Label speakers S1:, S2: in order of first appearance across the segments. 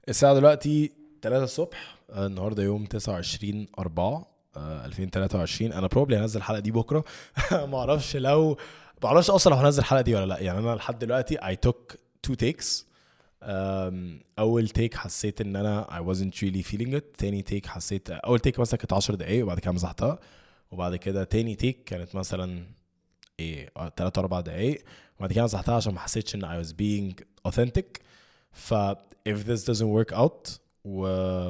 S1: الساعة دلوقتي 3 الصبح آه، النهارده يوم 29 4 آه، 2023 انا بروبلي هنزل الحلقة دي بكرة ما اعرفش لو ما اعرفش اصلا لو هنزل الحلقة دي ولا لا يعني انا لحد دلوقتي I took two takes أم، اول تيك حسيت ان انا I wasn't really feeling it تاني تيك حسيت اول تيك مثلا كانت 10 دقايق وبعد كده مسحتها وبعد كده تاني تيك كانت مثلا ايه 3 4 دقايق وبعد كده مسحتها عشان ما حسيتش ان I was being authentic ف if this doesn't work out و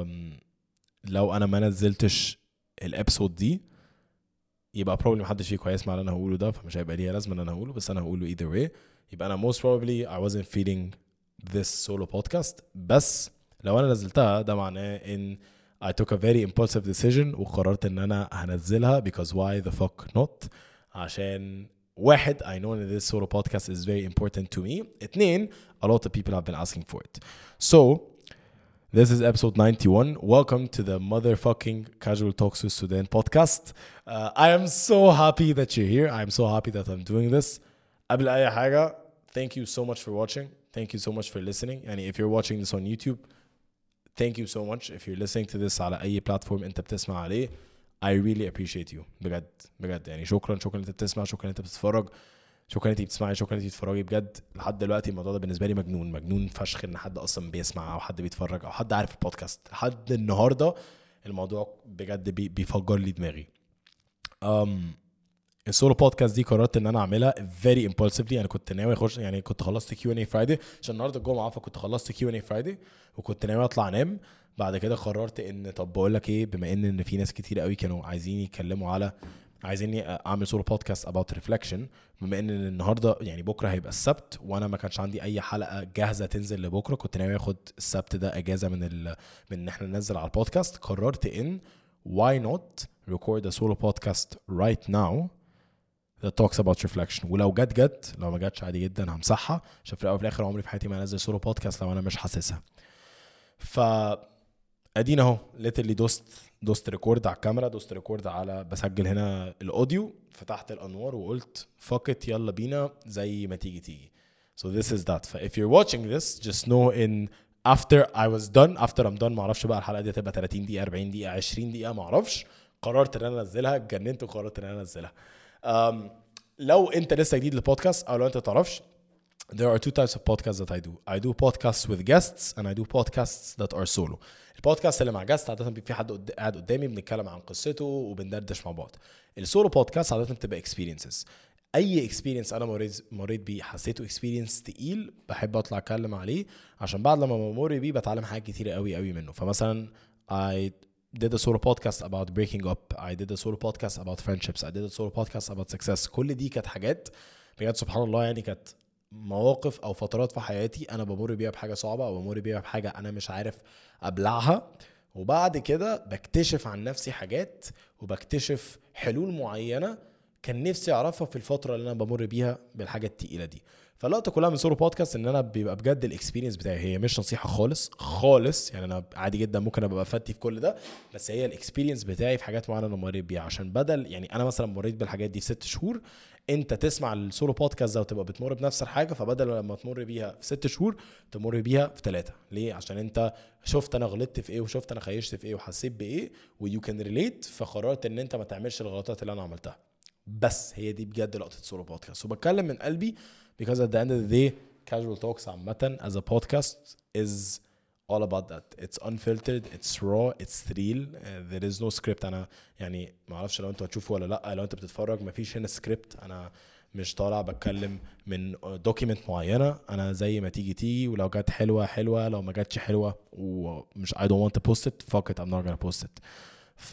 S1: لو انا ما نزلتش الابسود دي يبقى probably محدش فيكم هيسمع اللي انا هقوله ده فمش هيبقى ليها لازمه ان انا هقوله بس انا هقوله either way يبقى انا most probably I wasn't feeling this solo podcast بس لو انا نزلتها ده معناه ان I took a very impulsive decision وقررت ان انا هنزلها because why the fuck not عشان واحد I know that this solo podcast is very important to me اتنين a lot of people have been asking for it so This is episode 91. Welcome to the motherfucking Casual Talks with Sudan podcast. Uh, I am so happy that you're here. I'm so happy that I'm doing this. قبل أي حاجة, thank you so much for watching. Thank you so much for listening. يعني if you're watching this on YouTube, thank you so much. If you're listening to this على أي platform أنت بتسمع عليه, I really appreciate you. بجد بجد يعني شكرا شكرا أنت بتسمع شكرا أنت بتتفرج شكرا انت بتسمعي شكرا انت بتتفرجي بجد لحد دلوقتي الموضوع ده بالنسبه لي مجنون مجنون فشخ ان حد اصلا بيسمع او حد بيتفرج او حد عارف البودكاست لحد النهارده الموضوع بجد بي بيفجر لي دماغي um, السولو بودكاست دي قررت ان انا اعملها very impulsively انا كنت ناوي اخش يعني كنت خلصت كيو ان اي فرايدي عشان النهارده الجمعه فكنت خلصت كيو ان اي فرايدي وكنت ناوي اطلع انام بعد كده قررت ان طب بقول لك ايه بما ان ان في ناس كتير قوي كانوا عايزين يتكلموا على عايزيني اعمل سولو بودكاست اباوت ريفلكشن بما ان النهارده يعني بكره هيبقى السبت وانا ما كانش عندي اي حلقه جاهزه تنزل لبكره كنت ناوي اخد السبت ده اجازه من ال... من ان احنا ننزل على البودكاست قررت ان why not record a solo podcast right now that talks about reflection ولو جت جت لو ما جاتش عادي جدا همسحها عشان في الاول وفي الاخر عمري في حياتي ما انزل سولو بودكاست لو انا مش حاسسها ف ادينا اهو ليترلي دوست دوست ريكورد على الكاميرا دوست ريكورد على بسجل هنا الاوديو فتحت الانوار وقلت فاكت يلا بينا زي ما تيجي تيجي so this is that ف if you're watching this just know in after I was done after I'm done معرفش بقى الحلقه دي هتبقى 30 دقيقه 40 دقيقه 20 دقيقه معرفش قررت ان انا انزلها اتجننت وقررت ان انا انزلها um, لو انت لسه جديد للبودكاست او لو انت تعرفش there are two types of podcasts that I do. I do podcasts with guests and I do podcasts that are solo. البودكاست اللي مع جاست عادة بيبقى في حد قد- قاعد قدامي بنتكلم عن قصته وبندردش مع بعض. السولو بودكاست عادة بتبقى experiences. اي اكسبيرينس انا مريت مريت بيه حسيته اكسبيرينس تقيل بحب اطلع اتكلم عليه عشان بعد لما بمر بيه بتعلم حاجات كتيره قوي قوي منه فمثلا I did a solo podcast about breaking up I did a solo podcast about friendships I did a solo podcast about success كل دي كانت حاجات بجد سبحان الله يعني كانت مواقف او فترات في حياتي انا بمر بيها بحاجه صعبه او بمر بيها بحاجه انا مش عارف ابلعها وبعد كده بكتشف عن نفسي حاجات وبكتشف حلول معينه كان نفسي اعرفها في الفتره اللي انا بمر بيها بالحاجه التقيله دي فاللقطه كلها من سولو بودكاست ان انا بيبقى بجد الاكسبيرينس بتاعي هي مش نصيحه خالص خالص يعني انا عادي جدا ممكن ابقى بفتي في كل ده بس هي الاكسبيرينس بتاعي في حاجات معينه انا مريت بيها عشان بدل يعني انا مثلا مريت بالحاجات دي في ست شهور انت تسمع السولو بودكاست ده وتبقى بتمر بنفس الحاجه فبدل لما تمر بيها في ست شهور تمر بيها في ثلاثه ليه عشان انت شفت انا غلطت في ايه وشفت انا خيشت في ايه وحسيت بايه ويو كان ريليت فقررت ان انت ما تعملش الغلطات اللي انا عملتها بس هي دي بجد لقطه سولو بودكاست وبتكلم من قلبي because at the end of the day casual talks عامة as a podcast is all about that it's unfiltered it's raw it's real uh, there is no script انا يعني ما اعرفش لو انتوا هتشوفوا ولا لا لو انت بتتفرج ما فيش هنا سكريبت انا مش طالع بتكلم من دوكيمنت معينه انا زي ما تيجي تيجي ولو جت حلوه حلوه لو ما جاتش حلوه ومش I don't want to post it fuck it I'm not gonna post it ف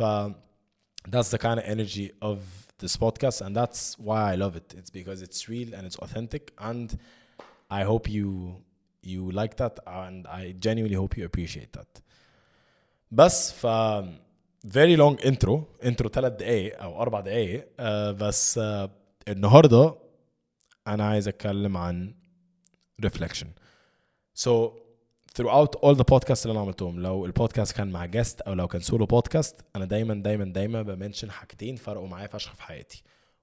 S1: that's the kind of energy of this podcast and that's why I love it it's because it's real and it's authentic and I hope you you like that and I genuinely hope you appreciate that بس ف very long intro intro ثلاث دقايق او اربع دقايق آه بس آه النهارده انا عايز اتكلم عن reflection so throughout all the podcasts اللي انا عملتهم لو البودكاست كان مع جاست او لو كان سولو بودكاست انا دايما دايما دايما بمنشن حاجتين فرقوا معايا فشخ في حياتي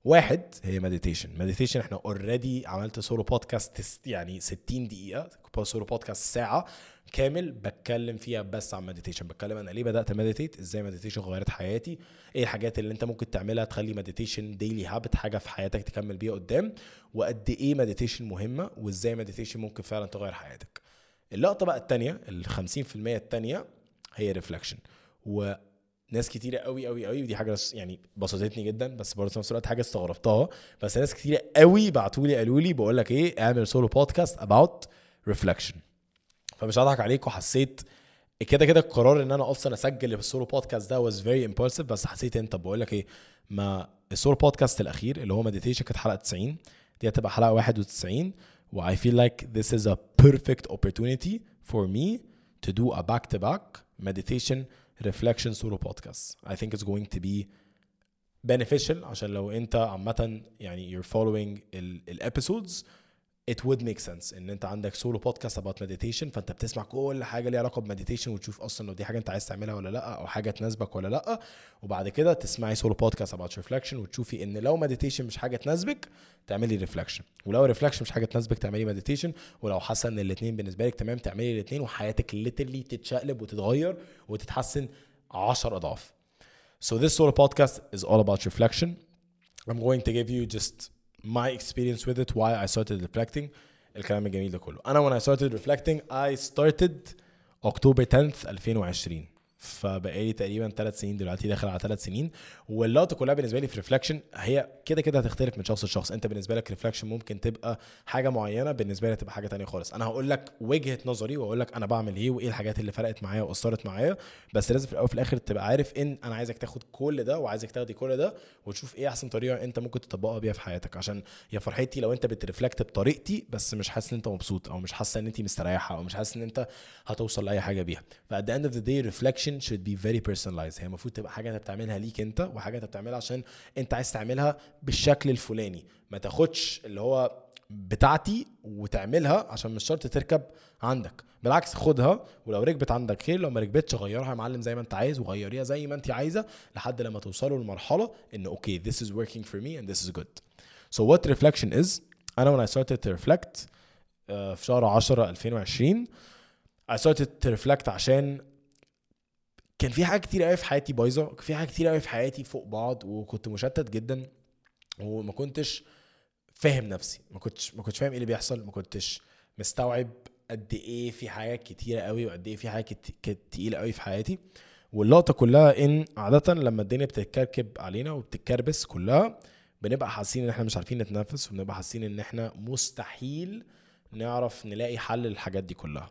S1: واحد هي مديتيشن مديتيشن احنا اوريدي عملت سولو بودكاست يعني 60 دقيقه سولو بودكاست ساعه كامل بتكلم فيها بس عن مديتيشن بتكلم انا ليه بدات مديتيت ازاي مديتيشن غيرت حياتي ايه الحاجات اللي انت ممكن تعملها تخلي مديتيشن ديلي هابت حاجه في حياتك تكمل بيها قدام وقد ايه مديتيشن مهمه وازاي مديتيشن ممكن فعلا تغير حياتك اللقطه بقى الثانيه ال 50% الثانيه هي ريفلكشن و ناس كتيره قوي قوي قوي ودي حاجه يعني بسطتني جدا بس برضه في نفس الوقت حاجه استغربتها بس ناس كتيره قوي بعتوا لي قالوا لي بقول لك ايه اعمل سولو بودكاست اباوت ريفلكشن فمش هضحك عليك وحسيت كده كده القرار ان انا اصلا اسجل السولو بودكاست ده واز فيري امبولسيف بس حسيت انت بقول لك ايه ما السولو بودكاست الاخير اللي هو مديتيشن كانت حلقه 90 دي هتبقى حلقه 91 و I feel like this is a perfect opportunity for me to do a back to back meditation reflection solo podcast I think it's going to be beneficial عشان لو انت عامة يعني you're following الابيسودز it would make sense ان انت عندك سولو بودكاست about meditation فانت بتسمع كل حاجه ليها علاقه بمديتيشن وتشوف اصلا لو دي حاجه انت عايز تعملها ولا لا او حاجه تناسبك ولا لا وبعد كده تسمعي سولو بودكاست about reflection وتشوفي ان لو مديتيشن مش حاجه تناسبك تعملي ريفلكشن ولو ريفلكشن مش حاجه تناسبك تعملي مديتيشن ولو حاسه ان الاثنين بالنسبه لك تمام تعملي الاثنين وحياتك ليترلي تتشقلب وتتغير وتتحسن 10 اضعاف So this solo podcast is all about reflection. I'm going to give you just my experience with it, why I started reflecting, الكلام الجميل ده كله. أنا when I started reflecting, I started October 10th 2020. فبقالي تقريبا ثلاث سنين دلوقتي داخل على ثلاث سنين واللقطه كلها بالنسبه لي في ريفلكشن هي كده كده هتختلف من شخص لشخص انت بالنسبه لك ريفلكشن ممكن تبقى حاجه معينه بالنسبه لي تبقى حاجه تانية خالص انا هقول لك وجهه نظري واقول لك انا بعمل ايه وايه الحاجات اللي فرقت معايا واثرت معايا بس لازم في الاول وفي الاخر تبقى عارف ان انا عايزك تاخد كل ده وعايزك تاخدي كل ده وتشوف ايه احسن طريقه انت ممكن تطبقها بيها في حياتك عشان يا فرحتي لو انت بترفلكت بطريقتي بس مش حاسس ان انت مبسوط او مش حاسه ان انت مستريحه او مش حاسس ان انت هتوصل لاي حاجه بيها ف at the end of the day reflection should be very personalized هي المفروض تبقى حاجه انت بتعملها ليك انت وحاجه انت بتعملها عشان انت عايز تعملها بالشكل الفلاني ما تاخدش اللي هو بتاعتي وتعملها عشان مش شرط تركب عندك بالعكس خدها ولو ركبت عندك خير لو ما ركبتش غيرها يا معلم زي ما انت عايز وغيريها زي ما انت عايزه لحد لما توصلوا لمرحله ان اوكي this is working for me and this is good so what reflection is انا when I started to reflect uh, في شهر 10 2020 I started to reflect عشان كان في حاجات كتير قوي في حياتي بايظه كان في حاجات كتير قوي في حياتي فوق بعض وكنت مشتت جدا وما كنتش فاهم نفسي ما كنتش ما كنتش فاهم ايه اللي بيحصل ما كنتش مستوعب قد ايه في حاجات كتيره قوي وقد ايه في حاجات كت- كت- تقيله قوي في حياتي واللقطه كلها ان عاده لما الدنيا بتتكركب علينا وبتتكربس كلها بنبقى حاسين ان احنا مش عارفين نتنفس وبنبقى حاسين ان احنا مستحيل نعرف نلاقي حل للحاجات دي كلها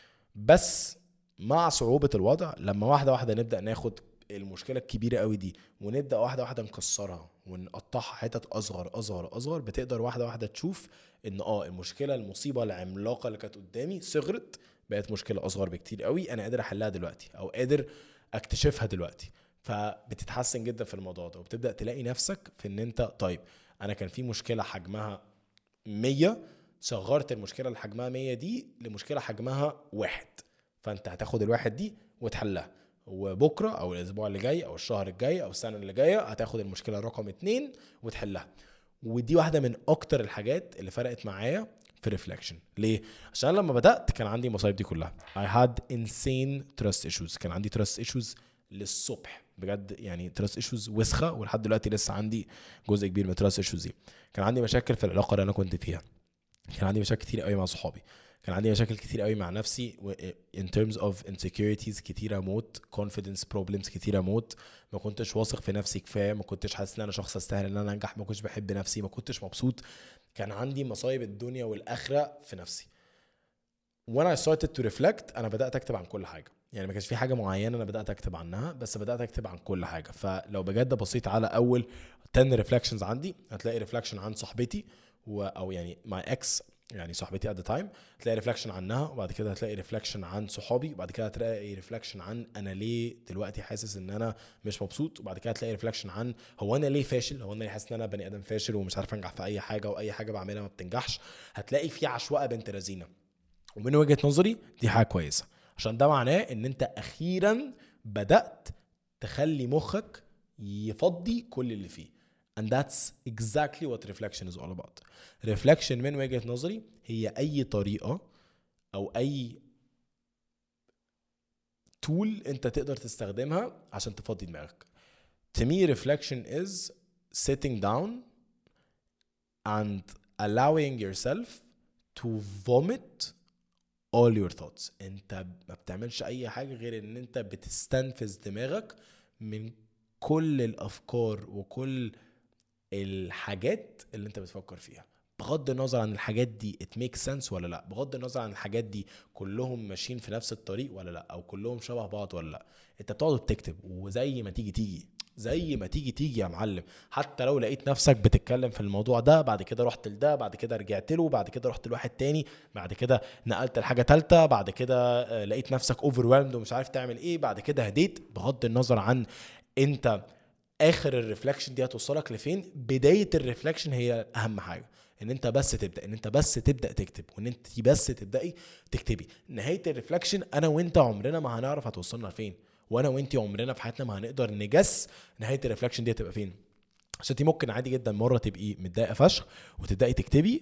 S1: بس مع صعوبة الوضع لما واحدة واحدة نبدأ ناخد المشكلة الكبيرة قوي دي ونبدأ واحدة واحدة نكسرها ونقطعها حتت أصغر أصغر أصغر بتقدر واحدة واحدة تشوف إن اه المشكلة المصيبة العملاقة اللي كانت قدامي صغرت بقت مشكلة أصغر بكتير قوي أنا قادر أحلها دلوقتي أو قادر أكتشفها دلوقتي فبتتحسن جدا في الموضوع ده وبتبدأ تلاقي نفسك في إن أنت طيب أنا كان في مشكلة حجمها 100 صغرت المشكله اللي حجمها 100 دي لمشكله حجمها واحد فانت هتاخد الواحد دي وتحلها وبكره او الاسبوع اللي جاي او الشهر الجاي او السنه اللي جايه هتاخد المشكله رقم اتنين وتحلها ودي واحده من اكتر الحاجات اللي فرقت معايا في ريفلكشن ليه عشان لما بدات كان عندي المصايب دي كلها I had insane trust issues كان عندي trust issues للصبح بجد يعني تراست ايشوز وسخه ولحد دلوقتي لسه عندي جزء كبير من تراست ايشوز دي كان عندي مشاكل في العلاقه اللي انا كنت فيها كان عندي مشاكل كتير قوي مع صحابي كان عندي مشاكل كتير قوي مع نفسي و in terms of insecurities كتيرة موت confidence problems كتيرة موت ما كنتش واثق في نفسي كفاية ما كنتش حاسس ان انا شخص استاهل ان انا انجح ما كنتش بحب نفسي ما كنتش مبسوط كان عندي مصايب الدنيا والاخرة في نفسي when I started to reflect انا بدات اكتب عن كل حاجه يعني ما كانش في حاجه معينه انا بدات اكتب عنها بس بدات اكتب عن كل حاجه فلو بجد بصيت على اول 10 ريفلكشنز عندي هتلاقي ريفلكشن عن صاحبتي و او يعني ماي اكس يعني صاحبتي ات ذا تايم هتلاقي ريفلكشن عنها وبعد كده هتلاقي ريفلكشن عن صحابي وبعد كده هتلاقي ريفلكشن عن انا ليه دلوقتي حاسس ان انا مش مبسوط وبعد كده هتلاقي ريفلكشن عن هو انا ليه فاشل هو انا ليه حاسس ان انا بني ادم فاشل ومش عارف انجح في اي حاجه واي حاجه بعملها ما بتنجحش هتلاقي في عشوائيه بنت لذينه ومن وجهه نظري دي حاجه كويسه عشان ده معناه ان انت اخيرا بدات تخلي مخك يفضي كل اللي فيه and that's exactly what reflection is all about reflection من وجهة نظري هي أي طريقة أو أي تول أنت تقدر تستخدمها عشان تفضي دماغك to me reflection is sitting down and allowing yourself to vomit all your thoughts انت ما بتعملش اي حاجه غير ان انت بتستنفذ دماغك من كل الافكار وكل الحاجات اللي انت بتفكر فيها بغض النظر عن الحاجات دي it makes sense ولا لا بغض النظر عن الحاجات دي كلهم ماشيين في نفس الطريق ولا لا او كلهم شبه بعض ولا لا انت بتقعد تكتب وزي ما تيجي تيجي زي ما تيجي تيجي يا معلم حتى لو لقيت نفسك بتتكلم في الموضوع ده بعد كده رحت لده بعد كده رجعت له بعد كده رحت لواحد تاني بعد كده نقلت لحاجه تالته بعد كده آه، لقيت نفسك اوفر ومش عارف تعمل ايه بعد كده هديت بغض النظر عن انت اخر الريفلكشن دي هتوصلك لفين بدايه الريفلكشن هي اهم حاجه ان انت بس تبدا ان انت بس تبدا تكتب وان انت بس تبداي تكتبي نهايه الريفلكشن انا وانت عمرنا ما هنعرف هتوصلنا لفين وانا وانت عمرنا في حياتنا ما هنقدر نجس نهايه الريفلكشن دي هتبقى فين عشان انت ممكن عادي جدا مره تبقي متضايقه فشخ وتبداي تكتبي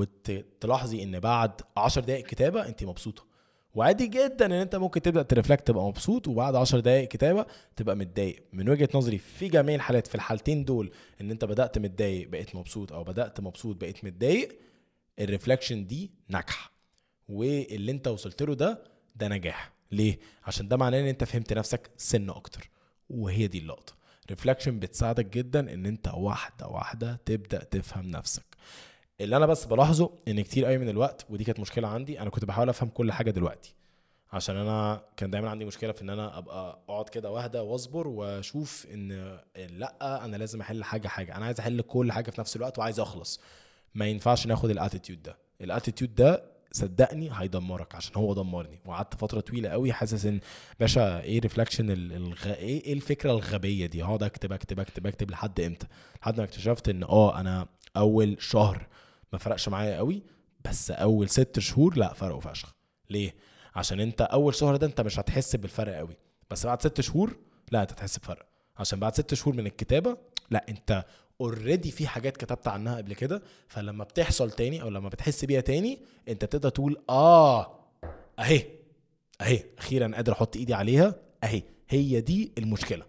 S1: وتلاحظي ان بعد 10 دقائق كتابه انت مبسوطه وعادي جدا ان انت ممكن تبدا ترفلكت تبقى مبسوط وبعد 10 دقائق كتابه تبقى متضايق من وجهه نظري في جميع الحالات في الحالتين دول ان انت بدات متضايق بقيت مبسوط او بدات مبسوط بقيت متضايق الريفلكشن دي ناجحه واللي انت وصلت له ده ده نجاح ليه عشان ده معناه ان انت فهمت نفسك سن اكتر وهي دي اللقطه ريفلكشن بتساعدك جدا ان انت واحده واحده تبدا تفهم نفسك اللي انا بس بلاحظه ان كتير قوي من الوقت ودي كانت مشكله عندي انا كنت بحاول افهم كل حاجه دلوقتي عشان انا كان دايما عندي مشكله في ان انا ابقى اقعد كده واهدى واصبر واشوف ان لا انا لازم احل حاجه حاجه انا عايز احل كل حاجه في نفس الوقت وعايز اخلص ما ينفعش ناخد الاتيتيود ده الاتيتيود ده صدقني هيدمرك عشان هو دمرني وقعدت فتره طويله قوي حاسس ان باشا ايه ريفلكشن الغ... ايه ايه الفكره الغبيه دي هقعد اكتب اكتب اكتب اكتب لحد امتى لحد ما اكتشفت ان اه انا اول شهر ما فرقش معايا قوي بس اول ست شهور لا فرقوا فشخ ليه عشان انت اول شهر ده انت مش هتحس بالفرق قوي بس بعد ست شهور لا انت هتحس بفرق عشان بعد ست شهور من الكتابه لا انت اوريدي في حاجات كتبت عنها قبل كده فلما بتحصل تاني او لما بتحس بيها تاني انت بتقدر تقول اه اهي اهي اخيرا قادر احط ايدي عليها اهي هي دي المشكله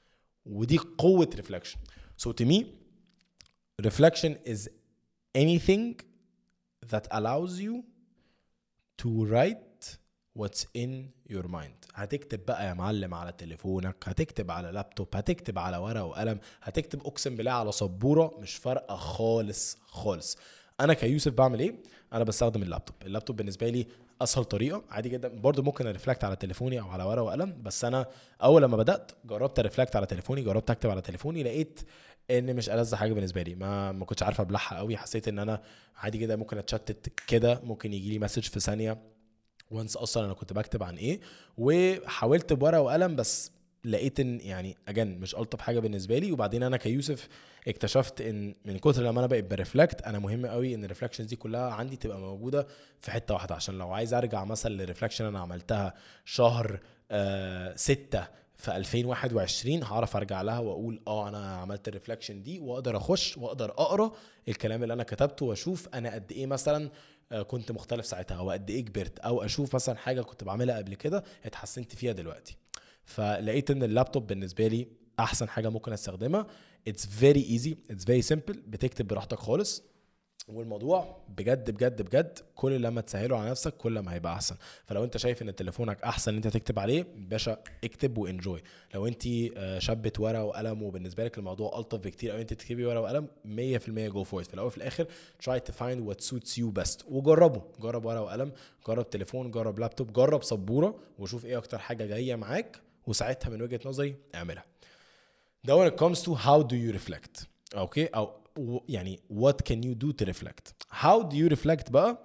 S1: ودي قوه ريفلكشن so to me reflection is anything that allows you to write what's in your mind هتكتب بقى يا معلم على تليفونك هتكتب على لابتوب هتكتب على ورقه وقلم هتكتب اقسم بالله على سبوره مش فارقه خالص خالص انا كيوسف بعمل ايه انا بستخدم اللابتوب اللابتوب بالنسبه لي اسهل طريقه عادي جدا برضو ممكن ارفلكت على تليفوني او على ورقه وقلم بس انا اول لما بدات جربت ارفلكت على تليفوني جربت اكتب على تليفوني لقيت ان مش ألذ حاجه بالنسبه لي ما ما كنتش عارف ابلعها قوي حسيت ان انا عادي جدا ممكن اتشتت كده ممكن يجي لي مسج في ثانيه وانس اصلا انا كنت بكتب عن ايه وحاولت بورقه وقلم بس لقيت ان يعني اجن مش الطف حاجه بالنسبه لي وبعدين انا كيوسف اكتشفت ان من كتر لما انا بقيت برفلكت انا مهم قوي ان الريفلكشنز دي كلها عندي تبقى موجوده في حته واحده عشان لو عايز ارجع مثلا للريفلكشن انا عملتها شهر آه ستة في 2021 هعرف ارجع لها واقول اه انا عملت الريفلكشن دي واقدر اخش واقدر اقرا الكلام اللي انا كتبته واشوف انا قد ايه مثلا آه، كنت مختلف ساعتها او قد ايه كبرت او اشوف مثلا حاجه كنت بعملها قبل كده اتحسنت فيها دلوقتي فلقيت ان اللابتوب بالنسبه لي احسن حاجه ممكن استخدمها اتس فيري ايزي اتس فيري سيمبل بتكتب براحتك خالص والموضوع بجد بجد بجد كل لما تسهله على نفسك كل ما هيبقى احسن فلو انت شايف ان تليفونك احسن ان انت تكتب عليه باشا اكتب وانجوي لو انت آه، شابه ورقه وقلم وبالنسبه لك الموضوع الطف بكتير او انت تكتبي ورقه وقلم 100% جو فور في الاول وفي الاخر try to find what suits you best وجربه جرب ورقه وقلم جرب تليفون جرب لابتوب جرب سبوره وشوف ايه اكتر حاجه جايه معاك وساعتها من وجهه نظري اعملها ده when it comes to how do you reflect اوكي او و- يعني what can you do to reflect how do you reflect بقى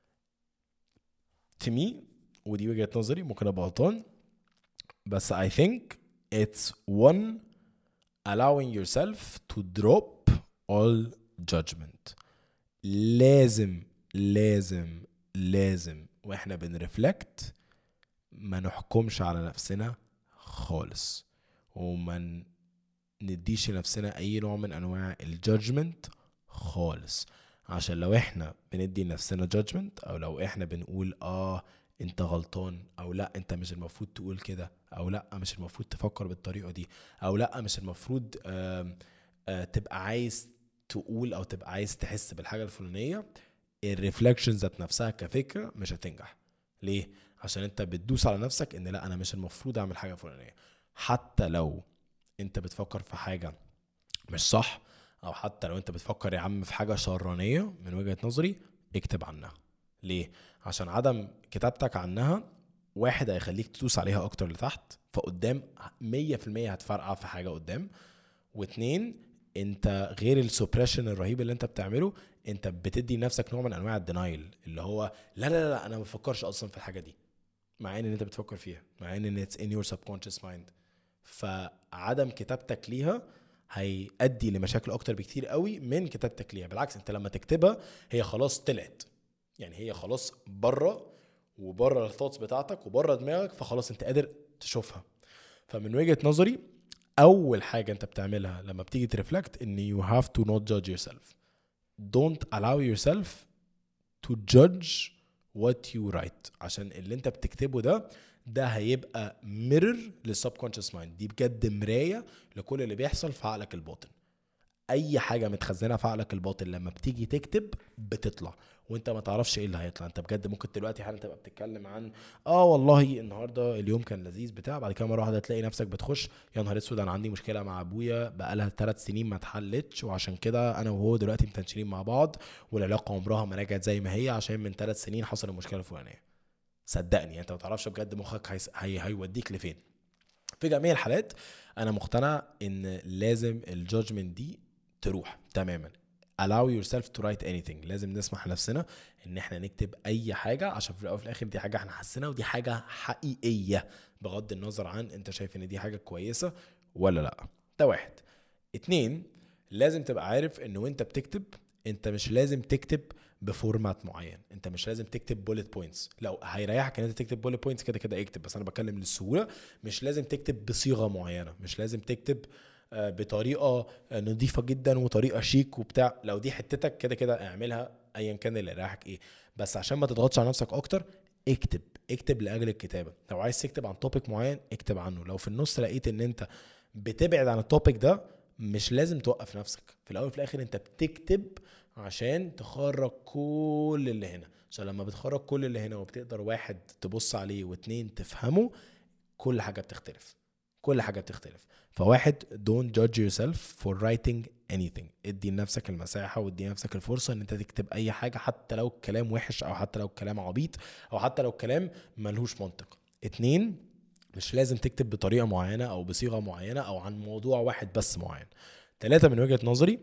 S1: to me ودي وجهة نظري ممكن ابقى غلطان بس I think it's one allowing yourself to drop all judgment لازم لازم لازم واحنا بنرفلكت ما نحكمش على نفسنا خالص وما نديش لنفسنا اي نوع من انواع الجادجمنت خالص عشان لو احنا بندي لنفسنا جادجمنت او لو احنا بنقول اه انت غلطان او لا انت مش المفروض تقول كده او لا مش المفروض تفكر بالطريقه دي او لا مش المفروض آه آه تبقى عايز تقول او تبقى عايز تحس بالحاجه الفلانيه الريفلكشن ذات نفسها كفكره مش هتنجح ليه عشان انت بتدوس على نفسك ان لا انا مش المفروض اعمل حاجه فلانيه حتى لو انت بتفكر في حاجه مش صح او حتى لو انت بتفكر يا عم في حاجه شرانيه من وجهه نظري اكتب عنها ليه عشان عدم كتابتك عنها واحد هيخليك تدوس عليها اكتر لتحت فقدام 100% هتفرقع في حاجه قدام واتنين انت غير السوبريشن الرهيب اللي انت بتعمله انت بتدي لنفسك نوع من انواع الدينايل اللي هو لا لا لا انا ما بفكرش اصلا في الحاجه دي مع ان انت بتفكر فيها مع ان اتس ان يور subconscious مايند فعدم كتابتك ليها هيؤدي لمشاكل اكتر بكتير قوي من كتابتك ليها بالعكس انت لما تكتبها هي خلاص طلعت يعني هي خلاص بره وبره الثوتس بتاعتك وبره دماغك فخلاص انت قادر تشوفها فمن وجهه نظري اول حاجه انت بتعملها لما بتيجي ترفلكت ان you have to not judge yourself don't allow yourself to judge what you write عشان اللي انت بتكتبه ده ده هيبقى ميرور للسبكونشس مايند دي بجد مرايه لكل اللي بيحصل في عقلك الباطن اي حاجه متخزنه في عقلك الباطن لما بتيجي تكتب بتطلع وانت ما تعرفش ايه اللي هيطلع انت بجد ممكن دلوقتي حالا تبقى بتتكلم عن اه والله النهارده اليوم كان لذيذ بتاع بعد كده مره واحده تلاقي نفسك بتخش يا نهار اسود انا عندي مشكله مع ابويا بقالها ثلاث سنين ما اتحلتش وعشان كده انا وهو دلوقتي متنشنين مع بعض والعلاقه عمرها ما رجعت زي ما هي عشان من ثلاث سنين حصل المشكله الفلانيه صدقني انت ما تعرفش بجد مخك هيس- هي هيوديك لفين في جميع الحالات انا مقتنع ان لازم الجادجمنت دي تروح تماما allow yourself to write anything لازم نسمح لنفسنا ان احنا نكتب اي حاجه عشان في الاول وفي الاخر دي حاجه احنا حاسينها ودي حاجه حقيقيه بغض النظر عن انت شايف ان دي حاجه كويسه ولا لا ده واحد اتنين لازم تبقى عارف ان وانت بتكتب انت مش لازم تكتب بفورمات معين انت مش لازم تكتب بوليت بوينتس لو هيريحك ان انت تكتب بوليت بوينتس كده كده اكتب بس انا بتكلم للسهوله مش لازم تكتب بصيغه معينه مش لازم تكتب آه، بطريقه آه، نظيفه جدا وطريقه شيك وبتاع لو دي حتتك كده كده اعملها ايا كان اللي يريحك ايه بس عشان ما تضغطش على نفسك اكتر اكتب اكتب لاجل الكتابه لو عايز تكتب عن توبيك معين اكتب عنه لو في النص لقيت ان انت بتبعد عن التوبيك ده مش لازم توقف نفسك في الاول وفي الاخر انت بتكتب عشان تخرج كل اللي هنا عشان لما بتخرج كل اللي هنا وبتقدر واحد تبص عليه واتنين تفهمه كل حاجه بتختلف كل حاجه بتختلف فواحد don't judge yourself for writing anything ادي لنفسك المساحه وادي لنفسك الفرصه ان انت تكتب اي حاجه حتى لو الكلام وحش او حتى لو الكلام عبيط او حتى لو الكلام ملهوش منطق اتنين مش لازم تكتب بطريقه معينه او بصيغه معينه او عن موضوع واحد بس معين ثلاثة من وجهة نظري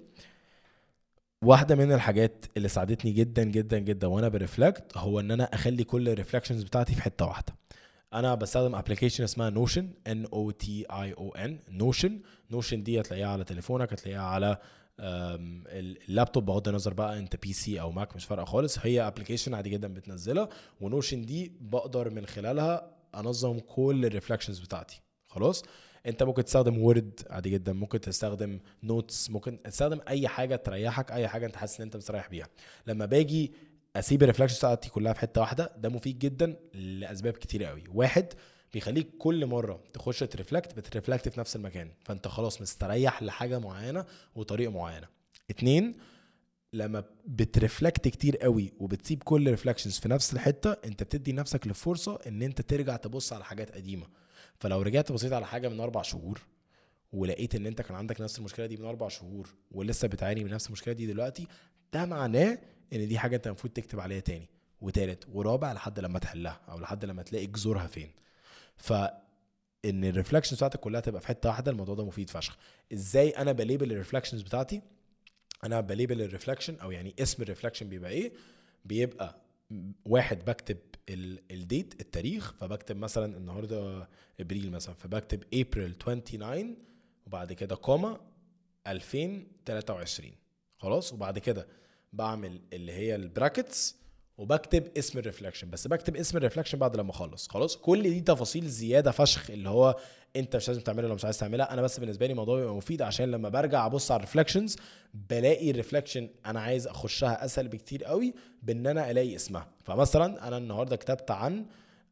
S1: واحدة من الحاجات اللي ساعدتني جدا جدا جدا وانا برفلكت هو ان انا اخلي كل الريفلكشنز بتاعتي في حتة واحدة انا بستخدم ابلكيشن اسمها نوشن ان او تي اي او ان نوشن نوشن دي هتلاقيها على تليفونك هتلاقيها على أم، اللابتوب بغض النظر بقى انت بي سي او ماك مش فارقه خالص هي ابلكيشن عادي جدا بتنزلها ونوشن دي بقدر من خلالها انظم كل الريفلكشنز بتاعتي خلاص انت ممكن تستخدم وورد عادي جدا ممكن تستخدم نوتس ممكن تستخدم اي حاجه تريحك اي حاجه انت حاسس ان انت مستريح بيها لما باجي اسيب الريفلكشنز بتاعتي كلها في حته واحده ده مفيد جدا لاسباب كتير قوي واحد بيخليك كل مره تخش ترفلكت بترفلكت في نفس المكان فانت خلاص مستريح لحاجه معينه وطريقه معينه اتنين لما بترفلكت كتير قوي وبتسيب كل ريفلكشنز في نفس الحته انت بتدي نفسك الفرصه ان انت ترجع تبص على حاجات قديمه فلو رجعت بصيت على حاجه من اربع شهور ولقيت ان انت كان عندك نفس المشكله دي من اربع شهور ولسه بتعاني من نفس المشكله دي دلوقتي ده معناه ان دي حاجه انت المفروض تكتب عليها تاني وتالت ورابع لحد لما تحلها او لحد لما تلاقي جذورها فين ف ان الريفلكشنز بتاعتك كلها تبقى في حته واحده الموضوع ده مفيد فشخ ازاي انا بليبل الريفلكشنز بتاعتي انا بليبل الريفلكشن او يعني اسم الريفلكشن بيبقى ايه بيبقى واحد بكتب ال- الديت التاريخ فبكتب مثلا النهارده ابريل مثلا فبكتب ابريل 29 وبعد كده كوما 2023 خلاص وبعد كده بعمل اللي هي البراكتس وبكتب اسم الريفلكشن بس بكتب اسم الريفلكشن بعد لما اخلص خلاص كل دي تفاصيل زياده فشخ اللي هو انت مش لازم تعملها لو مش عايز تعملها انا بس بالنسبه لي الموضوع بيبقى مفيد عشان لما برجع ابص على الريفلكشنز بلاقي الريفلكشن انا عايز اخشها اسهل بكتير قوي بان انا الاقي اسمها فمثلا انا النهارده كتبت عن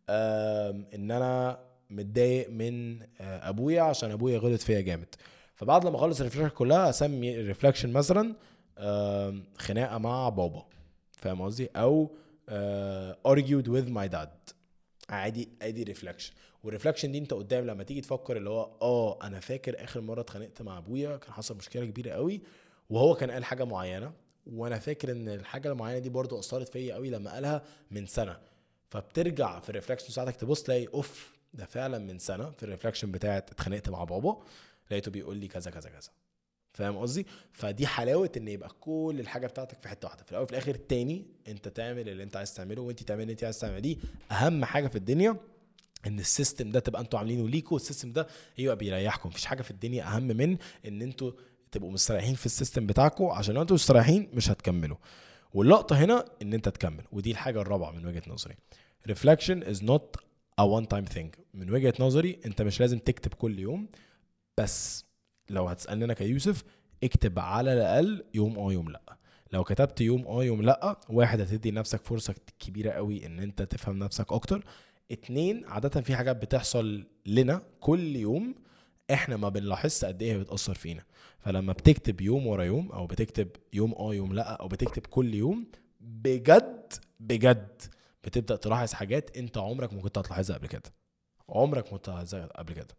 S1: ان انا متضايق من آه، ابويا عشان ابويا غلط فيا جامد فبعد لما اخلص الريفلكشن كلها اسمي الريفلكشن مثلا خناقه مع بابا فاهم قصدي او uh, argued with my dad عادي ادي ريفلكشن والريفلكشن دي انت قدام لما تيجي تفكر اللي هو اه انا فاكر اخر مره اتخانقت مع ابويا كان حصل مشكله كبيره قوي وهو كان قال حاجه معينه وانا فاكر ان الحاجه المعينه دي برضو اثرت فيا قوي لما قالها من سنه فبترجع في الريفلكشن بتاعتك تبص تلاقي اوف ده فعلا من سنه في الريفلكشن بتاعت اتخانقت مع بابا لقيته بيقول لي كذا كذا كذا فاهم قصدي فدي حلاوه ان يبقى كل الحاجه بتاعتك في حته واحده في الاول وفي الاخر تاني انت تعمل اللي انت عايز تعمله وانت تعمل اللي انت عايز تعمله دي اهم حاجه في الدنيا ان السيستم ده تبقى انتوا عاملينه ليكوا السيستم ده يبقى بيريحكم مفيش حاجه في الدنيا اهم من ان انتوا تبقوا مستريحين في السيستم بتاعكم عشان لو انتوا مستريحين مش هتكملوا واللقطه هنا ان انت تكمل ودي الحاجه الرابعه من وجهه نظري reflection is not a one time thing من وجهه نظري انت مش لازم تكتب كل يوم بس لو هتسالني انا كيوسف اكتب على الاقل يوم اه يوم لا لو كتبت يوم اه يوم لا واحد هتدي نفسك فرصه كبيره قوي ان انت تفهم نفسك اكتر اتنين عاده في حاجات بتحصل لنا كل يوم احنا ما بنلاحظش قد ايه هي بتاثر فينا فلما بتكتب يوم ورا يوم او بتكتب يوم اه يوم لا او بتكتب كل يوم بجد بجد بتبدا تلاحظ حاجات انت عمرك ما كنت هتلاحظها قبل كده عمرك ما كنت هتلاحظها قبل كده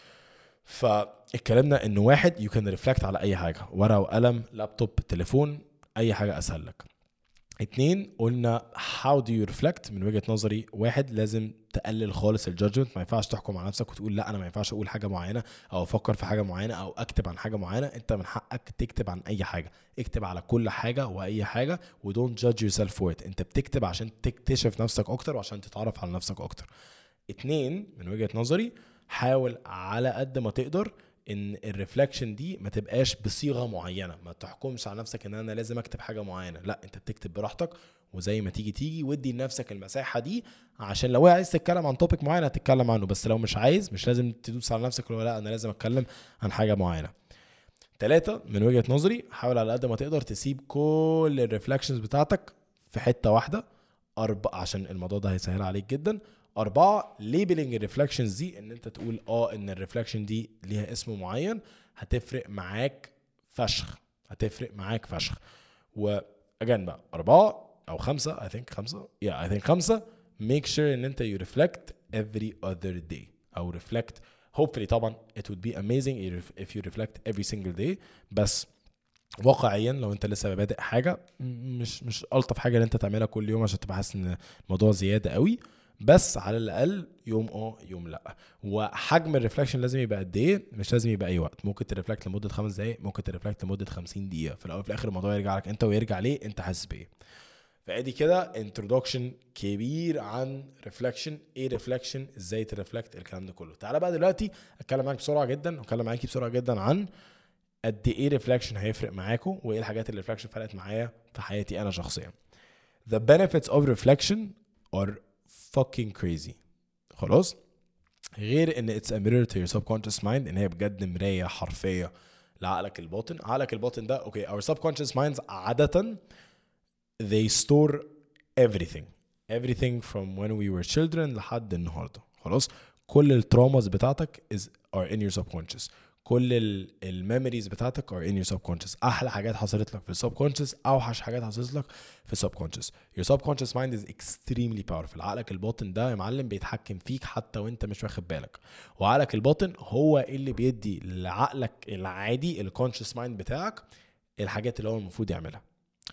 S1: فاتكلمنا ان واحد يو كان ريفلكت على اي حاجه ورقه وقلم لابتوب تليفون اي حاجه اسهل لك اتنين قلنا هاو دو يو ريفلكت من وجهه نظري واحد لازم تقلل خالص الجادجمنت ما ينفعش تحكم على نفسك وتقول لا انا ما ينفعش اقول حاجه معينه او افكر في حاجه معينه او اكتب عن حاجه معينه انت من حقك تكتب عن اي حاجه اكتب على كل حاجه واي حاجه ودونت جادج يور سيلف فور انت بتكتب عشان تكتشف نفسك اكتر وعشان تتعرف على نفسك اكتر اتنين من وجهه نظري حاول على قد ما تقدر ان الريفلكشن دي ما تبقاش بصيغه معينه ما تحكمش على نفسك ان انا لازم اكتب حاجه معينه لا انت بتكتب براحتك وزي ما تيجي تيجي ودي لنفسك المساحه دي عشان لو عايز تتكلم عن توبيك معين هتتكلم عنه بس لو مش عايز مش لازم تدوس على نفسك لا انا لازم اتكلم عن حاجه معينه ثلاثة من وجهة نظري حاول على قد ما تقدر تسيب كل الريفلكشنز بتاعتك في حتة واحدة أربعة عشان الموضوع ده هيسهل عليك جدا أربعة ليبلنج الريفلكشنز دي إن أنت تقول أه إن الريفلكشن دي ليها اسم معين هتفرق معاك فشخ هتفرق معاك فشخ و again بقى أربعة أو خمسة I think خمسة yeah I think خمسة make sure إن أنت you reflect every other day أو reflect hopefully طبعا it would be amazing if you reflect every single day بس واقعيا لو انت لسه بادئ حاجه مش مش الطف حاجه ان انت تعملها كل يوم عشان تبقى حاسس ان الموضوع زياده قوي بس على الاقل يوم اه يوم لا وحجم الريفلكشن لازم يبقى قد ايه مش لازم يبقى اي وقت ممكن ترفلكت لمده خمس دقائق ممكن ترفلكت لمده 50 دقيقه في الاول وفي الاخر الموضوع يرجع لك انت ويرجع ليه انت حاسس بايه فادي كده انترودكشن كبير عن ريفلكشن ايه ريفلكشن ازاي ترفلكت الكلام ده كله تعالى بقى دلوقتي اتكلم معاك بسرعه جدا واتكلم معاكي بسرعه جدا عن قد ايه ريفلكشن هيفرق معاكم وايه الحاجات اللي ريفلكشن فرقت معايا في حياتي انا شخصيا The benefits of reflection are fucking crazy خلاص غير ان it's a mirror to your subconscious mind ان هي بجد مرايه حرفيه لعقلك الباطن عقلك الباطن ده اوكي okay, our subconscious minds عاده they store everything everything from when we were children لحد النهارده خلاص كل التروماز بتاعتك is are in your subconscious كل الميموريز بتاعتك are in your subconscious احلى حاجات حصلت لك في السبكونشس اوحش حاجات حصلت لك في السبكونشس your subconscious mind is extremely powerful عقلك الباطن ده يا معلم بيتحكم فيك حتى وانت مش واخد بالك وعقلك الباطن هو اللي بيدي لعقلك العادي الكونشس مايند بتاعك الحاجات اللي هو المفروض يعملها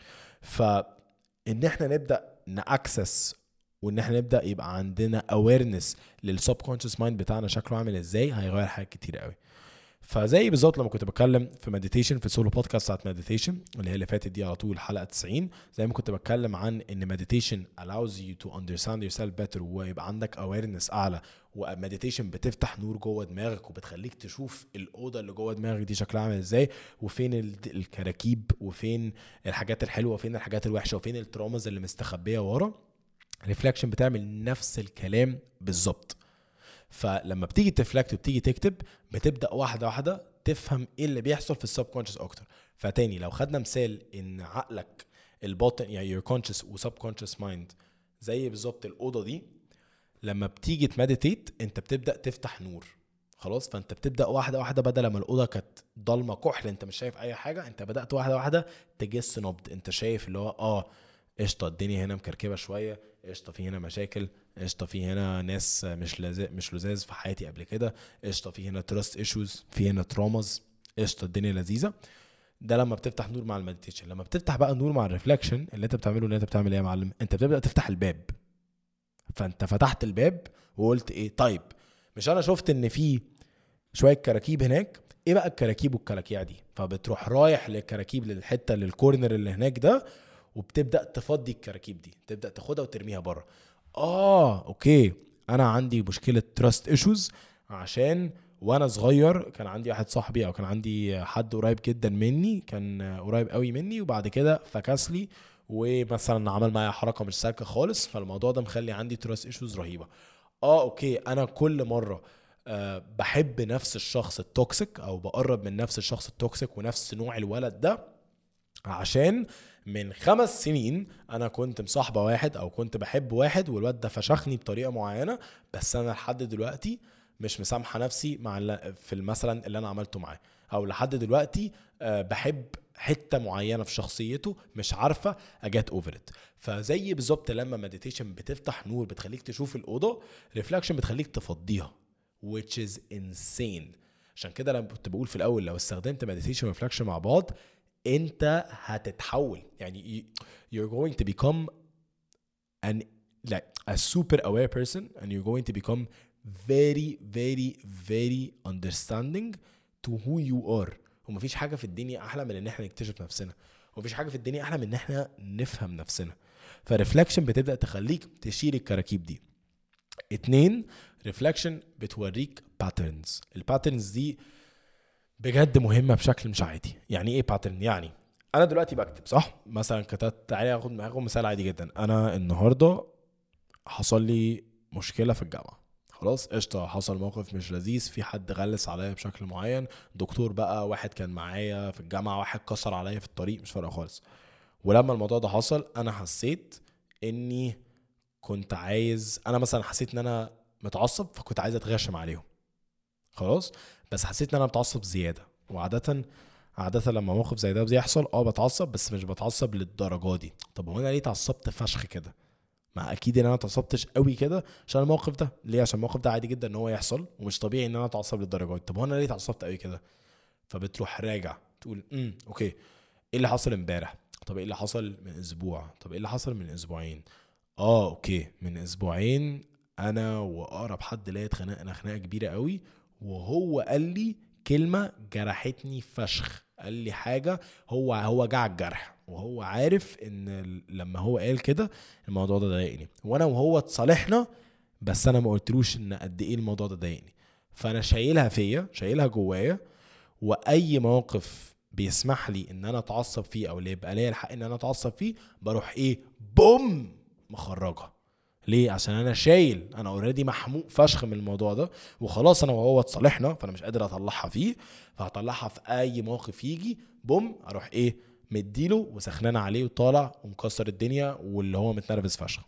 S1: فان احنا نبدا ناكسس وان احنا نبدا يبقى عندنا اويرنس للسبكونشس مايند بتاعنا شكله عامل ازاي هيغير حاجات كتير قوي فزي بالظبط لما كنت بتكلم في مديتيشن في سولو بودكاست بتاعت مديتيشن اللي هي اللي فاتت دي على طول حلقه 90 زي ما كنت بتكلم عن ان مديتيشن allows you to understand yourself better ويبقى عندك awareness اعلى ومديتيشن بتفتح نور جوه دماغك وبتخليك تشوف الاوضه اللي جوه دماغك دي شكلها عامل ازاي وفين ال- الكراكيب وفين الحاجات الحلوه وفين الحاجات الوحشه وفين الترامز اللي مستخبيه ورا ريفلكشن بتعمل نفس الكلام بالظبط فلما بتيجي تفلكت وبتيجي تكتب بتبدا واحده واحده تفهم ايه اللي بيحصل في السب كونشس اكتر فتاني لو خدنا مثال ان عقلك الباطن يعني يور كونشس وسب كونشس مايند زي بالظبط الاوضه دي لما بتيجي تمديتيت انت بتبدا تفتح نور خلاص فانت بتبدا واحده واحده بدل ما الاوضه كانت ضلمه كحل انت مش شايف اي حاجه انت بدات واحده واحده تجس نبض انت شايف اللي هو اه قشطه الدنيا هنا مكركبه شويه قشطه في هنا مشاكل قشطه في هنا ناس مش لزاز مش لزاز في حياتي قبل كده قشطه في هنا تراست ايشوز في هنا تراماز قشطه الدنيا لذيذه ده لما بتفتح نور مع المديتيشن لما بتفتح بقى نور مع الريفلكشن اللي انت بتعمله اللي انت بتعمل ايه يا معلم انت بتبدا تفتح الباب فانت فتحت الباب وقلت ايه طيب مش انا شفت ان في شويه كراكيب هناك ايه بقى الكراكيب والكلاكيع دي فبتروح رايح للكراكيب للحته للكورنر اللي هناك ده وبتبدا تفضي الكراكيب دي تبدا تاخدها وترميها بره اه اوكي انا عندي مشكله تراست ايشوز عشان وانا صغير كان عندي واحد صاحبي او كان عندي حد قريب جدا مني كان قريب قوي مني وبعد كده فكس لي ومثلا عمل معايا حركه مش سالكه خالص فالموضوع ده مخلي عندي تراست ايشوز رهيبه اه اوكي انا كل مره أه بحب نفس الشخص التوكسيك او بقرب من نفس الشخص التوكسيك ونفس نوع الولد ده عشان من خمس سنين انا كنت مصاحبه واحد او كنت بحب واحد والواد ده فشخني بطريقه معينه بس انا لحد دلوقتي مش مسامحه نفسي مع الل- في مثلا اللي انا عملته معاه او لحد دلوقتي آه، بحب حته معينه في شخصيته مش عارفه اجات اوفر ات فزي بالظبط لما مديتيشن بتفتح نور بتخليك تشوف الاوضه ريفلكشن بتخليك تفضيها which is insane عشان كده لما كنت بقول في الاول لو استخدمت مديتيشن وريفلكشن مع بعض انت هتتحول يعني you- you're going to become an like a super aware person and you're going to become very very very understanding to who you are ومفيش حاجه في الدنيا احلى من ان احنا نكتشف نفسنا ومفيش حاجه في الدنيا احلى من ان احنا نفهم نفسنا فريفلكشن بتبدا تخليك تشيل الكراكيب دي اتنين ريفلكشن بتوريك باترنز الباترنز دي بجد مهمه بشكل مش عادي يعني ايه باترن يعني انا دلوقتي بكتب صح مثلا كتبت تعالى اخد هاخد مثال عادي جدا انا النهارده حصل لي مشكله في الجامعه خلاص قشطه حصل موقف مش لذيذ في حد غلس عليا بشكل معين دكتور بقى واحد كان معايا في الجامعه واحد كسر عليا في الطريق مش فارقه خالص ولما الموضوع ده حصل انا حسيت اني كنت عايز انا مثلا حسيت ان انا متعصب فكنت عايز اتغشم عليهم خلاص بس حسيت ان انا متعصب زياده وعاده عادة لما موقف زي ده بيحصل اه بتعصب بس مش بتعصب للدرجة دي طب هو انا ليه اتعصبت فشخ كده ما اكيد ان انا اتعصبتش قوي كده عشان الموقف ده ليه عشان الموقف ده عادي جدا ان هو يحصل ومش طبيعي ان انا اتعصب للدرجة دي طب هو انا ليه اتعصبت قوي كده فبتروح راجع تقول امم اوكي ايه اللي حصل امبارح طب ايه اللي حصل من اسبوع طب ايه اللي حصل من اسبوعين اه اوكي من اسبوعين انا واقرب حد ليا اتخانقنا خناقه كبيره قوي وهو قال لي كلمه جرحتني فشخ قال لي حاجه هو هو جع الجرح وهو عارف ان ال- لما هو قال كده الموضوع ده ضايقني وانا وهو اتصالحنا بس انا ما قلتلوش ان قد ايه الموضوع ده ضايقني فانا شايلها فيا شايلها جوايا واي موقف بيسمح لي ان انا اتعصب فيه او اللي يبقى ليا الحق ان انا اتعصب فيه بروح ايه بوم مخرجها ليه عشان انا شايل انا اوريدي محموق فشخ من الموضوع ده وخلاص انا وهو اتصالحنا فانا مش قادر اطلعها فيه فهطلعها في اي موقف يجي بوم اروح ايه مديله وسخنان عليه وطالع ومكسر الدنيا واللي هو متنرفز فشخ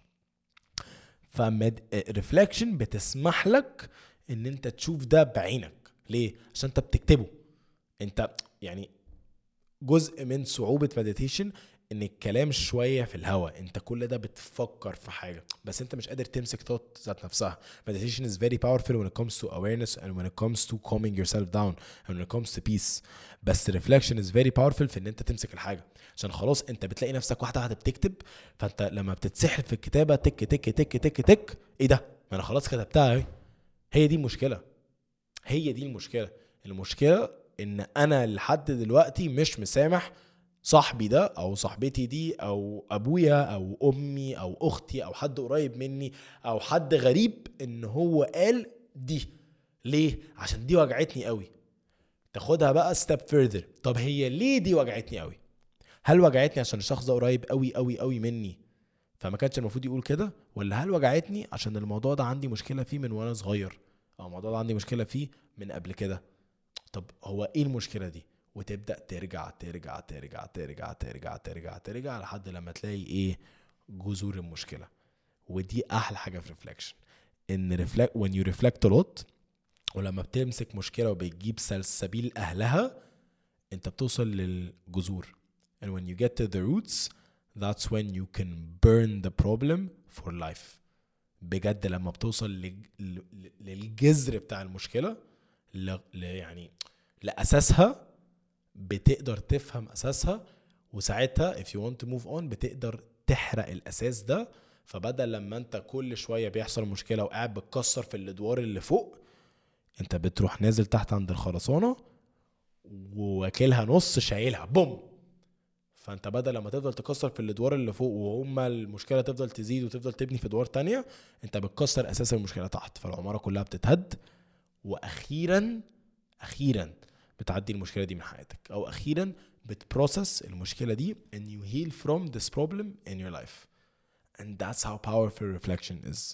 S1: فريفلكشن بتسمح لك ان انت تشوف ده بعينك ليه عشان انت بتكتبه انت يعني جزء من صعوبة مديتيشن ان الكلام شوية في الهوا انت كل ده بتفكر في حاجة بس انت مش قادر تمسك thought ذات نفسها meditation is very powerful when it comes to awareness and when it comes to calming yourself down and when it comes to peace بس reflection is very powerful في ان انت تمسك الحاجة عشان خلاص انت بتلاقي نفسك واحدة واحدة بتكتب فانت لما بتتسحل في الكتابة تك تك تك تك تك ايه ده ما انا خلاص كتبتها اهي هي دي المشكلة هي دي المشكلة المشكله ان انا لحد دلوقتي مش مسامح صاحبي ده او صاحبتي دي او ابويا او امي او اختي او حد قريب مني او حد غريب ان هو قال دي ليه عشان دي وجعتني قوي تاخدها بقى ستيب فيرذر طب هي ليه دي وجعتني قوي هل وجعتني عشان الشخص ده قريب قوي قوي قوي مني فما كانش المفروض يقول كده ولا هل وجعتني عشان الموضوع ده عندي مشكله فيه من وانا صغير او الموضوع ده عندي مشكله فيه من قبل كده طب هو ايه المشكله دي وتبدا ترجع ترجع ترجع ترجع ترجع ترجع ترجع لحد لما تلاقي ايه جذور المشكله ودي احلى حاجه في ريفلكشن ان ريفلكت when you reflect a lot ولما بتمسك مشكله وبتجيب سلسبيل اهلها انت بتوصل للجذور and when you get to the roots that's when you can burn the problem for life بجد لما بتوصل لج- ل- ل- للجذر بتاع المشكله ل... ل... يعني لاساسها بتقدر تفهم اساسها وساعتها if you want to move on بتقدر تحرق الاساس ده فبدل لما انت كل شويه بيحصل مشكله وقاعد بتكسر في الادوار اللي فوق انت بتروح نازل تحت عند الخرسانه وواكلها نص شايلها بوم فانت بدل لما تفضل تكسر في الادوار اللي فوق وهم المشكله تفضل تزيد وتفضل تبني في ادوار تانية انت بتكسر اساس المشكله تحت فالعماره كلها بتتهد واخيرا اخيرا بتعدي المشكله دي من حياتك او اخيرا بتبروسس المشكله دي and you heal from this problem in your life and that's how powerful reflection is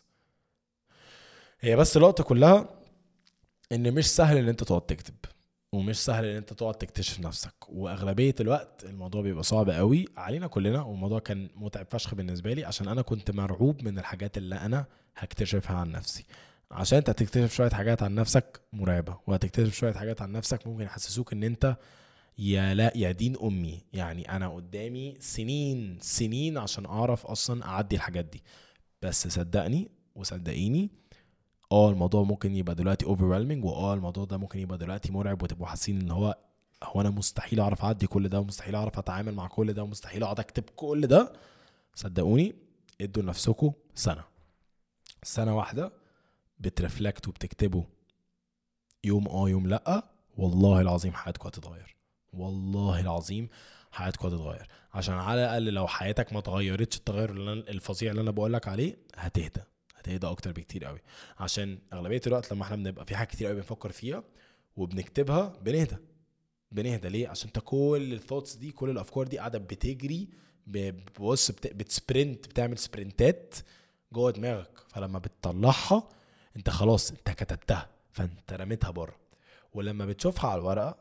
S1: هي بس اللقطه كلها ان مش سهل ان انت تقعد تكتب ومش سهل ان انت تقعد تكتشف نفسك واغلبيه الوقت الموضوع بيبقى صعب قوي علينا كلنا والموضوع كان متعب فشخ بالنسبه لي عشان انا كنت مرعوب من الحاجات اللي انا هكتشفها عن نفسي عشان انت هتكتشف شويه حاجات عن نفسك مرعبه وهتكتشف شويه حاجات عن نفسك ممكن يحسسوك ان انت يا لا يا دين امي يعني انا قدامي سنين سنين عشان اعرف اصلا اعدي الحاجات دي بس صدقني وصدقيني اه الموضوع ممكن يبقى دلوقتي overwhelming واه الموضوع ده ممكن يبقى دلوقتي مرعب وتبقوا حاسين ان هو هو انا مستحيل اعرف اعدي كل ده ومستحيل اعرف اتعامل مع كل ده ومستحيل اقعد اكتب كل ده صدقوني ادوا لنفسكم سنه سنه واحده بترفلكت وبتكتبوا يوم اه يوم لا والله العظيم حياتكم هتتغير والله العظيم حياتكم هتتغير عشان على الاقل لو حياتك ما اتغيرتش التغير اللي أنا- الفظيع اللي انا بقول لك عليه هتهدى هتهدى اكتر بكتير قوي عشان اغلبيه الوقت لما احنا بنبقى في حاجات كتير قوي بنفكر فيها وبنكتبها بنهدى بنهدى ليه عشان انت كل الثوتس دي كل الافكار دي قاعده بتجري ب- بص بت- بتسبرنت بتعمل سبرنتات جوه دماغك فلما بتطلعها انت خلاص انت كتبتها فانت رميتها بره ولما بتشوفها على الورقه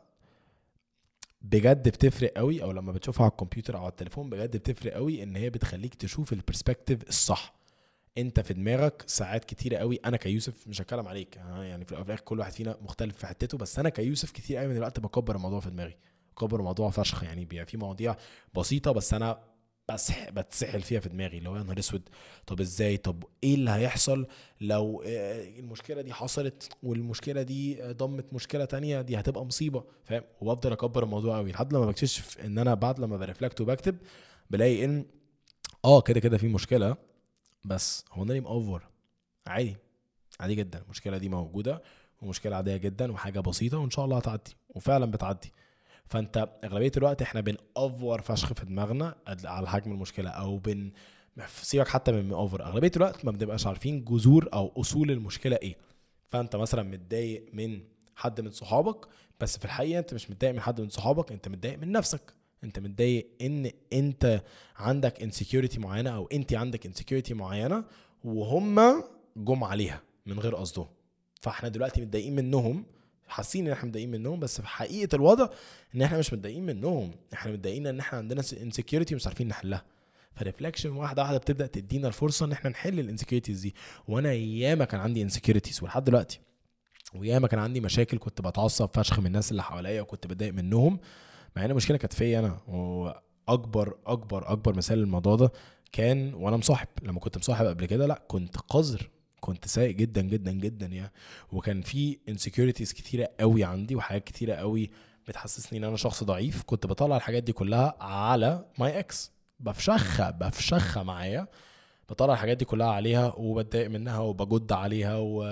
S1: بجد بتفرق قوي او لما بتشوفها على الكمبيوتر او على التليفون بجد بتفرق قوي ان هي بتخليك تشوف البرسبكتيف الصح انت في دماغك ساعات كتيرة قوي انا كيوسف مش هتكلم عليك ها، يعني في الاول وفي الاخر كل واحد فينا مختلف في حتته بس انا كيوسف كتير قوي من الوقت بكبر الموضوع في دماغي بكبر الموضوع فشخ يعني بيبقى في مواضيع بسيطه بس انا بسح بتسحل فيها في دماغي اللي هو يا نهار اسود طب ازاي طب ايه اللي هيحصل لو آه، المشكله دي حصلت والمشكله دي آه، ضمت مشكله تانية دي هتبقى مصيبه فاهم وبفضل اكبر الموضوع قوي لحد لما بكتشف ان انا بعد لما برفلكت وبكتب بلاقي ان اه كده كده في مشكله بس هو انا ليه مأفور عادي عادي جدا المشكله دي موجوده ومشكله عاديه جدا وحاجه بسيطه وان شاء الله هتعدي وفعلا بتعدي فانت اغلبيه الوقت احنا بنأفور فشخ في دماغنا على حجم المشكله او بن سيبك حتى من اوفر اغلبيه الوقت ما بنبقاش عارفين جذور او اصول المشكله ايه فانت مثلا متضايق من حد من صحابك بس في الحقيقه انت مش متضايق من حد من صحابك انت متضايق من نفسك انت متضايق ان انت عندك انسكيورتي معينه او انت عندك انسكيورتي معينه وهم جم عليها من غير قصدهم فاحنا دلوقتي متضايقين منهم حاسين ان احنا متضايقين منهم بس في حقيقه الوضع ان احنا مش متضايقين منهم احنا متضايقين ان احنا عندنا انسكيورتي ومش عارفين نحلها فريفلكشن واحده واحده بتبدا تدينا الفرصه ان احنا نحل الانسكيورتيز دي وانا ياما كان عندي انسكيورتيز ولحد دلوقتي وياما كان عندي مشاكل كنت بتعصب فشخ من الناس اللي حواليا وكنت بتضايق منهم مع ان المشكله كانت فيا انا واكبر اكبر اكبر مثال للموضوع ده كان وانا مصاحب لما كنت مصاحب قبل كده لا كنت قذر كنت سيء جدا جدا جدا يعني وكان في انسكيورتيز كتيره قوي عندي وحاجات كتيره قوي بتحسسني ان انا شخص ضعيف كنت بطلع الحاجات دي كلها على ماي اكس بفشخها بفشخها معايا بطلع الحاجات دي كلها عليها وبتضايق منها وبجد عليها و...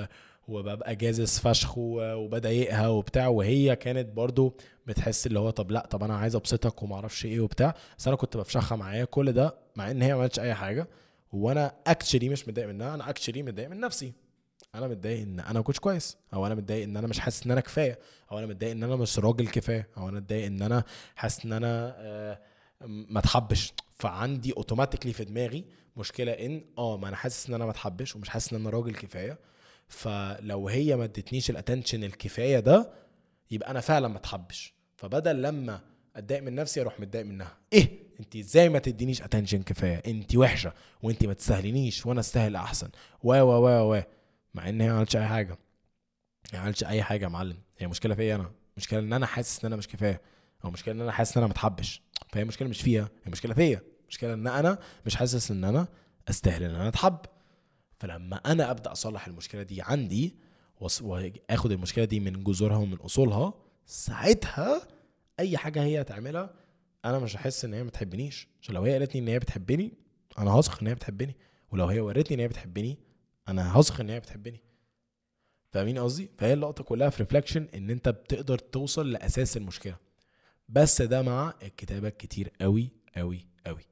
S1: وببقى جازس فشخ و- وبضايقها وبتاع وهي كانت برضو بتحس اللي هو طب لا طب انا عايز ابسطك وما اعرفش ايه وبتاع بس انا كنت بفشخها معايا كل ده مع ان هي ما عملتش اي حاجه وانا اكشلي مش متضايق منها انا اكشلي متضايق من نفسي انا متضايق ان انا ما كنتش كويس او انا متضايق ان انا مش حاسس ان انا كفايه او انا متضايق ان انا مش راجل كفايه او انا متضايق ان انا حاسس ان انا آه، ما اتحبش فعندي اوتوماتيكلي في دماغي مشكله ان اه ما انا حاسس ان انا ما اتحبش ومش حاسس ان انا راجل كفايه فلو هي ما ادتنيش الاتنشن الكفايه ده يبقى انا فعلا ما اتحبش فبدل لما اتضايق من نفسي اروح متضايق منها ايه انت ازاي ما تدينيش اتنشن كفايه انت وحشه وانت ما تستاهلينيش وانا استاهل احسن و و و و مع ان هي ما عملتش اي حاجه هي ما عملتش اي حاجه يا معلم هي مشكله فيا انا مشكله ان انا حاسس ان انا مش كفايه او مشكله ان انا حاسس ان انا متحبش فهي مشكله مش فيها هي مشكله فيا مشكله ان انا مش حاسس ان انا استاهل ان انا اتحب فلما انا ابدا اصلح المشكله دي عندي وأص- واخد المشكله دي من جذورها ومن اصولها ساعتها اي حاجه هي هتعملها انا مش هحس ان هي ما بتحبنيش عشان لو هي قالت لي ان هي بتحبني انا هثق ان هي بتحبني ولو هي ورتني ان هي بتحبني انا هثق ان هي بتحبني فاهمين قصدي فهي اللقطه كلها في ريفلكشن ان انت بتقدر توصل لاساس المشكله بس ده مع الكتابه كتير قوي قوي قوي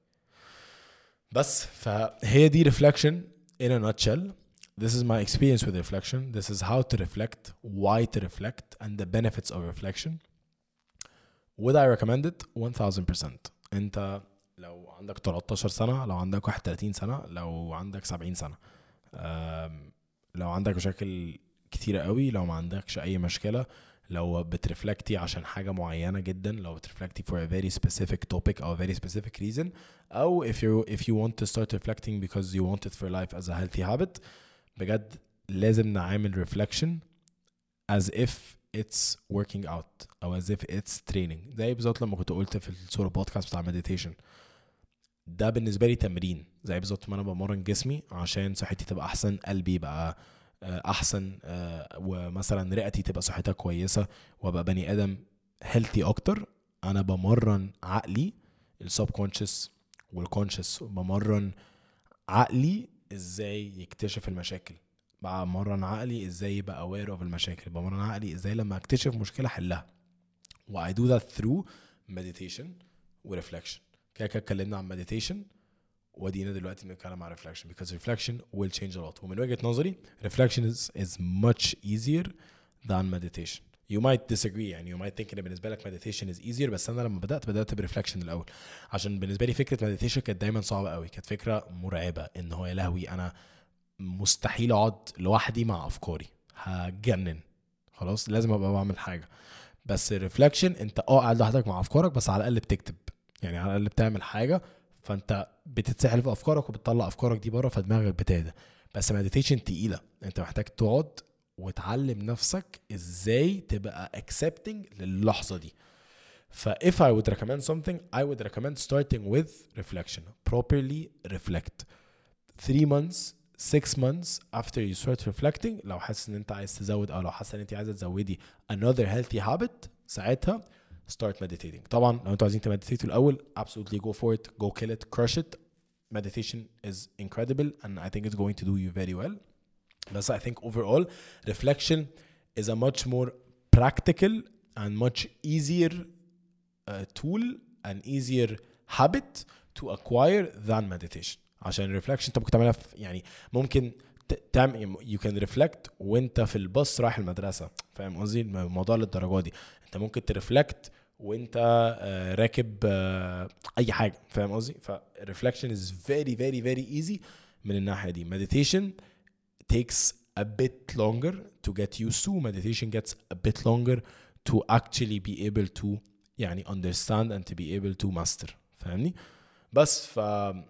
S1: بس فهي دي reflection in a nutshell this is my experience with reflection this is how to reflect why to reflect and the benefits of reflection would I recommend it 1000% انت لو عندك 13 سنة لو عندك 31 سنة لو عندك 70 سنة أم، لو عندك مشاكل كتيرة قوي لو ما عندكش أي مشكلة لو بترفلكتي عشان حاجة معينة جدا لو بترفلكتي for a very specific topic or a very specific reason أو if you if you want to start reflecting because you want it for life as a healthy habit بجد لازم نعامل reflection as if it's working out او as if it's training زي بالظبط لما كنت قلت في الصورة بودكاست بتاع meditation ده بالنسبة لي تمرين زي بالظبط ما انا بمرن جسمي عشان صحتي تبقى احسن قلبي يبقى آه، احسن آه، ومثلا رئتي تبقى صحتها كويسة وابقى بني ادم هيلثي اكتر انا بمرن عقلي السبكونشس والكونشس بمرن عقلي ازاي يكتشف المشاكل بمرن عقلي ازاي يبقى aware of المشاكل بمرن عقلي ازاي لما اكتشف مشكله احلها و I do that through meditation و reflection كده كده اتكلمنا عن meditation ودينا دلوقتي بنتكلم عن reflection because reflection will change a lot ومن وجهة نظري reflection is, is much easier than meditation you might disagree يعني you might think ان بالنسبه لك meditation is easier بس انا لما بدات بدات برeflection الاول عشان بالنسبه لي فكره meditation كانت دايما صعبه قوي كانت فكره مرعبه ان هو يا لهوي انا مستحيل اقعد لوحدي مع افكاري هتجنن خلاص لازم ابقى بعمل حاجه بس الريفلكشن انت اه قاعد لوحدك مع افكارك بس على الاقل بتكتب يعني على الاقل بتعمل حاجه فانت بتتسحل في افكارك وبتطلع افكارك دي بره فدماغك بتهدى بس مديتيشن تقيله انت محتاج تقعد وتعلم نفسك ازاي تبقى accepting للحظه دي ف if I would recommend something I would recommend starting with reflection properly reflect 3 months 6 months after you start reflecting لو حاسس ان انت عايز تزود او لو حاسس ان انت عايزه تزودي another healthy habit ساعتها start meditating طبعا لو انتوا عايزين تمديتيتوا الاول absolutely go for it go kill it crush it meditation is incredible and I think it's going to do you very well بس I think overall reflection is a much more practical and much easier uh, tool and easier habit to acquire than meditation عشان reflection انت ممكن تعملها في يعني ممكن ت- تعمل you can reflect وانت في الباص رايح المدرسه فاهم قصدي الموضوع للدرجه دي انت ممكن ترفلكت وانت آه، راكب آه، اي حاجه فاهم قصدي ف reflection is very very very easy من الناحيه دي meditation takes a bit longer to get used to meditation gets a bit longer to actually be able to يعني understand and to be able to master فاهمني بس ف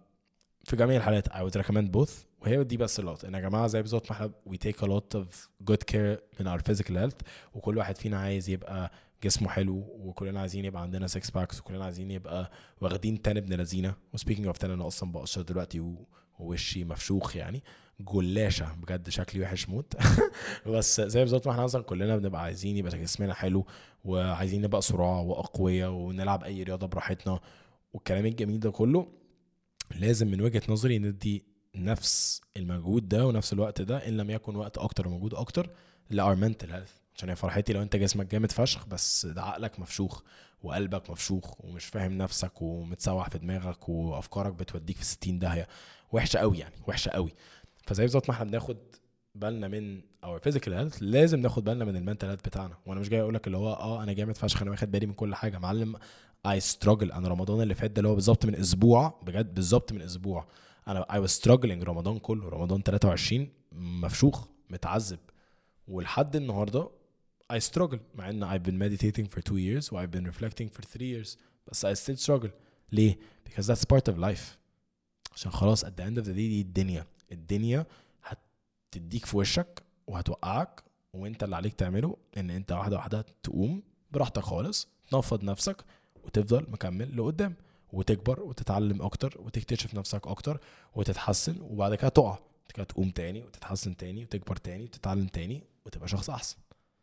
S1: في جميع الحالات I would recommend both وهي دي بس اللقطة ان يا جماعة زي بالظبط ما احنا we take a lot of good care من our physical health وكل واحد فينا عايز يبقى جسمه حلو وكلنا عايزين يبقى عندنا سكس باكس وكلنا عايزين يبقى واخدين تان ابن لذينه وسبيكينج اوف تان انا اصلا بقشر دلوقتي و- ووشي مفشوخ يعني جلاشه بجد شكلي وحش موت بس زي بالظبط ما احنا اصلا كلنا بنبقى عايزين يبقى جسمنا حلو وعايزين نبقى صراع واقوياء ونلعب اي رياضه براحتنا والكلام الجميل ده كله لازم من وجهه نظري ندي نفس المجهود ده ونفس الوقت ده ان لم يكن وقت اكتر ومجهود اكتر لار منتل هيلث عشان هي فرحتي لو انت جسمك جامد فشخ بس ده عقلك مفشوخ وقلبك مفشوخ ومش فاهم نفسك ومتسوح في دماغك وافكارك بتوديك في 60 داهيه وحشه قوي يعني وحشه قوي فزي بالظبط ما احنا بناخد بالنا من او فيزيكال هيلث لازم ناخد بالنا من المنتال هيلث بتاعنا وانا مش جاي اقول لك اللي هو اه انا جامد فشخ انا واخد بالي من كل حاجه معلم اي ستراجل انا رمضان اللي فات ده اللي هو بالظبط من اسبوع بجد بالظبط من اسبوع انا اي واز ستراجلينج رمضان كله رمضان 23 مفشوخ متعذب ولحد النهارده I struggle مع ان I've been meditating for two years و I've been reflecting for three years بس I still struggle ليه؟ because that's part of life عشان خلاص at the end of the day دي الدنيا الدنيا هتديك في وشك وهتوقعك وانت اللي عليك تعمله ان انت واحده واحده تقوم براحتك خالص تنفض نفسك وتفضل مكمل لقدام وتكبر وتتعلم اكتر وتكتشف نفسك اكتر وتتحسن وبعد كده تقع كده تقوم تاني وتتحسن تاني وتكبر تاني وتتعلم تاني وتبقى شخص احسن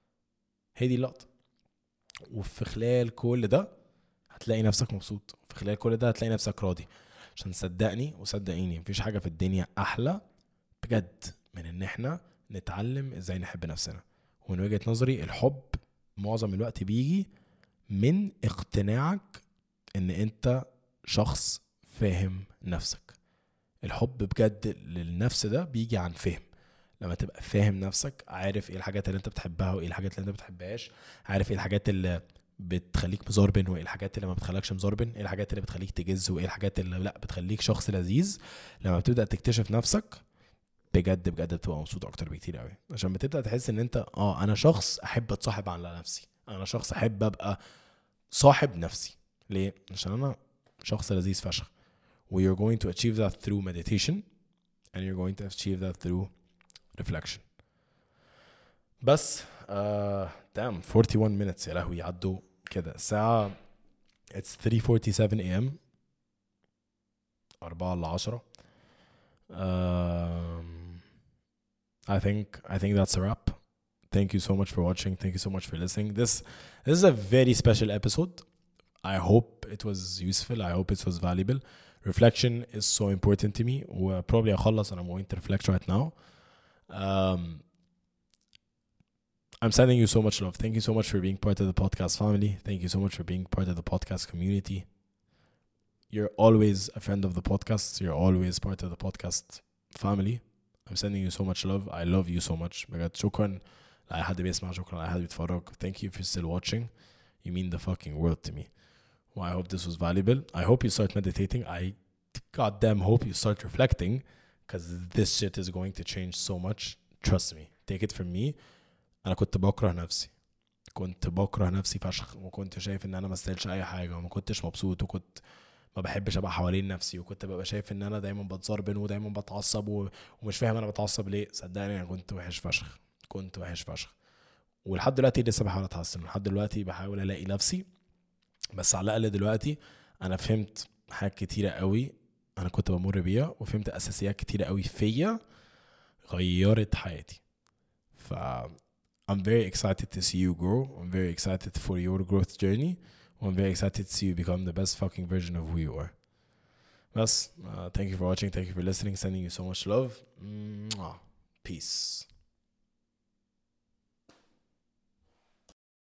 S1: هي دي اللقطه وفي خلال كل ده هتلاقي نفسك مبسوط في خلال كل ده هتلاقي نفسك راضي عشان صدقني وصدقيني مفيش حاجه في الدنيا احلى بجد من ان احنا نتعلم ازاي نحب نفسنا ومن وجهه نظري الحب معظم الوقت بيجي من اقتناعك ان انت شخص فاهم نفسك الحب بجد للنفس ده بيجي عن فهم لما تبقى فاهم نفسك عارف ايه الحاجات اللي انت بتحبها وايه الحاجات اللي انت بتحبهاش عارف ايه الحاجات اللي بتخليك مزربن وايه الحاجات اللي ما بتخليكش مزربن ايه الحاجات اللي بتخليك تجز وايه الحاجات اللي لا بتخليك شخص لذيذ لما بتبدا تكتشف نفسك بجد بجد بتبقى مبسوط اكتر بكتير قوي عشان بتبدا تحس ان انت اه انا شخص احب اتصاحب على نفسي انا شخص احب ابقى صاحب نفسي ليه عشان انا شخص لذيذ فشخ و you're going to achieve that through meditation and you're going to achieve that through reflection بس uh, damn 41 minutes يا لهوي عدوا كده الساعة it's 3:47 a.m. 4 ل 10 um, I think I think that's a wrap. Thank you so much for watching. Thank you so much for listening. This this is a very special episode. I hope it was useful. I hope it was valuable. Reflection is so important to me. وبروبلي أخلص and I'm going to reflect right now. Um, I'm sending you so much love. Thank you so much for being part of the podcast family. Thank you so much for being part of the podcast community. You're always a friend of the podcast. You're always part of the podcast family. I'm sending you so much love. I love you so much. بجد شكرا لأي حد بيسمع شكرا لأي حد بيتفرج. Thank you for still watching. You mean the fucking world to me. Well, I hope this was valuable. I hope you start meditating. I goddamn hope you start reflecting because this shit is going to change so much. Trust me. Take it from me. انا كنت بكره نفسي كنت بكره نفسي فشخ وكنت شايف ان انا ما استاهلش اي حاجه وما كنتش مبسوط وكنت ما بحبش ابقى حوالين نفسي وكنت ببقى شايف ان انا دايما بتزربن ودايما بتعصب و... ومش فاهم انا بتعصب ليه صدقني انا كنت وحش فشخ كنت وحش فشخ ولحد دلوقتي لسه بحاول اتحسن لحد دلوقتي بحاول الاقي نفسي بس على الاقل دلوقتي انا فهمت حاجات كتيره قوي انا كنت بمر بيها وفهمت اساسيات كتيره قوي فيا غيرت حياتي ف I'm very excited to see you grow. I'm very excited for your growth journey. I'm very excited to see you become the best fucking version of who you are. Bas, uh, thank you for watching. Thank you for listening. Sending you so much love. Mwah. Peace.